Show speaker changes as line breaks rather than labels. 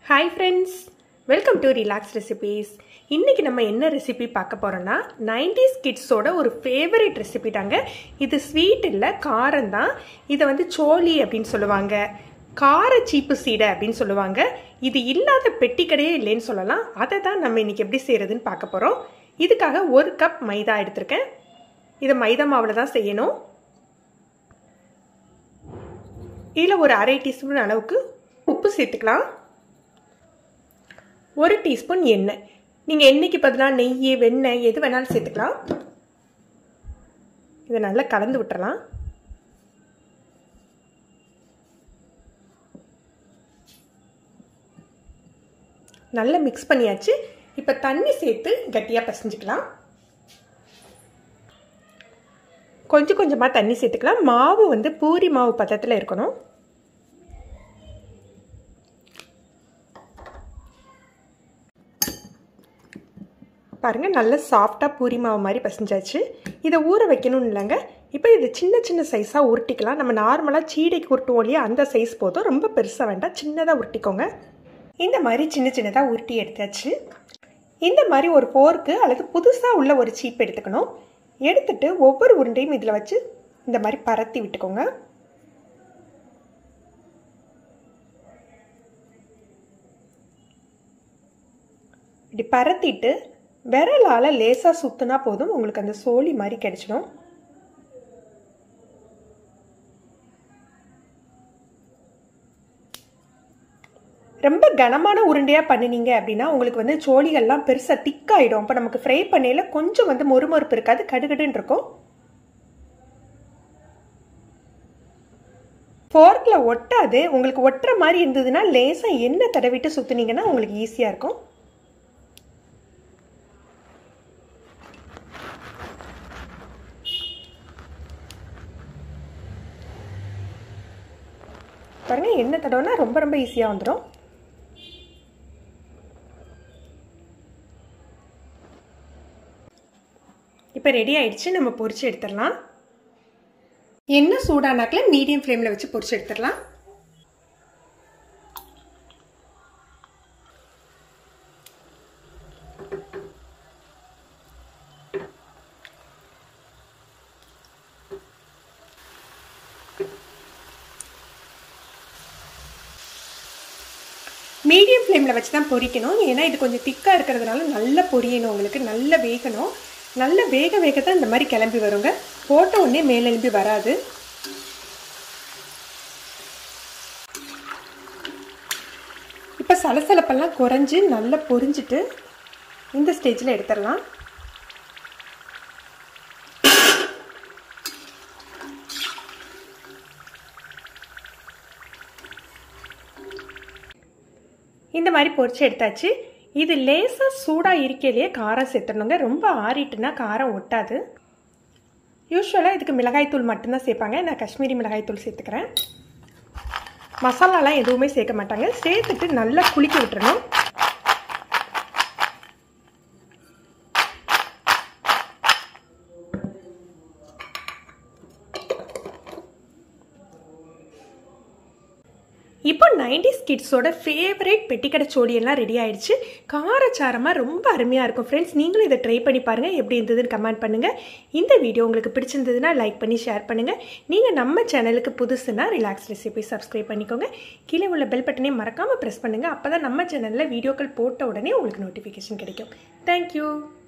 hi friends welcome to relax recipes இன்றைக்கி நம்ம என்ன ரெசிபி பார்க்க போகிறோன்னா நைன்டிஸ் கிட்ஸோட ஒரு ஃபேவரட் ரெசிபி தாங்க இது ஸ்வீட் இல்லை காரம் தான் இதை வந்து சோலி அப்படின்னு சொல்லுவாங்க கார சீப்பு சீடை அப்படின்னு சொல்லுவாங்க இது இல்லாத பெட்டி கடையே இல்லைன்னு சொல்லலாம் அதை தான் நம்ம இன்றைக்கி எப்படி செய்கிறதுன்னு பார்க்க போகிறோம் இதுக்காக ஒரு கப் மைதா எடுத்திருக்கேன் இதை மைதா மாவில் தான் செய்யணும் இதில் ஒரு அரை டீஸ்பூன் அளவுக்கு உப்பு சேர்த்துக்கலாம் ஒரு டீஸ்பூன் எண்ணெய் நீங்கள் எண்ணெய்க்கு பதிலாக நெய் வெண்ணெய் எது வேணாலும் சேர்த்துக்கலாம் இதை நல்லா கலந்து விட்டுறலாம் நல்லா மிக்ஸ் பண்ணியாச்சு இப்போ தண்ணி சேர்த்து கட்டியாக பசஞ்சிக்கலாம் கொஞ்சம் கொஞ்சமாக தண்ணி சேர்த்துக்கலாம் மாவு வந்து பூரி மாவு பதத்தில் இருக்கணும் பாருங்கள் நல்ல சாஃப்டாக பூரி மாவு மாதிரி பசஞ்சாச்சு இதை ஊற வைக்கணும்னு இல்லைங்க இப்போ இது சின்ன சின்ன சைஸாக உருட்டிக்கலாம் நம்ம நார்மலாக சீடைக்கு உருட்டுவோம் இல்லையா அந்த சைஸ் போதும் ரொம்ப பெருசாக வேண்டாம் சின்னதாக உருட்டிக்கோங்க இந்த மாதிரி சின்ன சின்னதாக உருட்டி எடுத்தாச்சு இந்த மாதிரி ஒரு ஃபோர்க்கு அல்லது புதுசாக உள்ள ஒரு சீப் எடுத்துக்கணும் எடுத்துட்டு ஒவ்வொரு உருண்டையும் இதில் வச்சு இந்த மாதிரி பரத்தி விட்டுக்கோங்க இப்படி பரத்திட்டு விரலால் லேசாக சுற்றுனா போதும் உங்களுக்கு அந்த சோழி மாதிரி கிடைச்சிடும் ரொம்ப கனமான உருண்டையாக பண்ணினீங்க அப்படின்னா உங்களுக்கு வந்து சோழிகள்லாம் பெருசாக திக்காயிடும் அப்போ நமக்கு ஃப்ரை பண்ணையில் கொஞ்சம் வந்து மொறுமொறுப்பு இருக்காது கடுகடுன்னு இருக்கும் ஃபோர்க்கில் ஒட்டாது உங்களுக்கு ஒட்டுற மாதிரி இருந்ததுன்னா லேசாக எண்ணெய் தடவிட்டு சுற்றுனீங்கன்னா உங்களுக்கு ஈஸியாக இருக்கும் பாருங்கள் எண்ணெய் தடவைனா ரொம்ப ரொம்ப ஈஸியாக வந்துடும் இப்போ ரெடி ஆயிடுச்சு நம்ம பொரிச்சு எடுத்துடலாம் எண்ணெய் சூடானாக்கில் மீடியம் ஃப்ளேமில் வச்சு பொரிச்சு எடுத்துடலாம் மீடியம் ஃப்ளேமில் வச்சு தான் பொரிக்கணும் ஏன்னா இது கொஞ்சம் திக்காக இருக்கிறதுனால நல்லா பொரியணும் உங்களுக்கு நல்லா வேகணும் நல்லா வேக வேக தான் இந்த மாதிரி கிளம்பி வருங்க போட்ட உடனே மேலெலும்பி வராது இப்போ சலசலப்பெல்லாம் குறைஞ்சி நல்லா பொரிஞ்சிட்டு இந்த ஸ்டேஜில் எடுத்துடலாம் இந்த மாதிரி பொரிச்சு எடுத்தாச்சு இது லேசாக சூடாக இருக்கையிலேயே காரம் சேர்த்துடணுங்க ரொம்ப ஆறிட்டுனா காரம் ஒட்டாது யூஸ்வலாக இதுக்கு மிளகாய்த்தூள் மட்டும்தான் சேர்ப்பாங்க நான் காஷ்மீரி மிளகாய்த்தூள் சேர்த்துக்கிறேன் மசாலாலாம் எதுவுமே சேர்க்க மாட்டாங்க சேர்த்துட்டு நல்லா குளிக்க விட்டுறணும் இப்போ நைன்டிஸ் கிட்ஸோட ஃபேவரேட் பெட்டிக்கடை சோடியெல்லாம் ரெடி ஆயிடுச்சு காரச்சாரமாக ரொம்ப அருமையாக இருக்கும் ஃப்ரெண்ட்ஸ் நீங்களும் இதை ட்ரை பண்ணி பாருங்கள் எப்படி இருந்ததுன்னு கமெண்ட் பண்ணுங்கள் இந்த வீடியோ உங்களுக்கு பிடிச்சிருந்ததுன்னா லைக் பண்ணி ஷேர் பண்ணுங்கள் நீங்கள் நம்ம சேனலுக்கு புதுசுனா ரிலாக்ஸ் ரெசிபி சப்ஸ்கிரைப் பண்ணிக்கோங்க கீழே உள்ள பெல் பட்டனையும் மறக்காமல் ப்ரெஸ் பண்ணுங்கள் அப்போ தான் நம்ம சேனலில் வீடியோக்கள் போட்ட உடனே உங்களுக்கு நோட்டிஃபிகேஷன் கிடைக்கும் தேங்க்யூ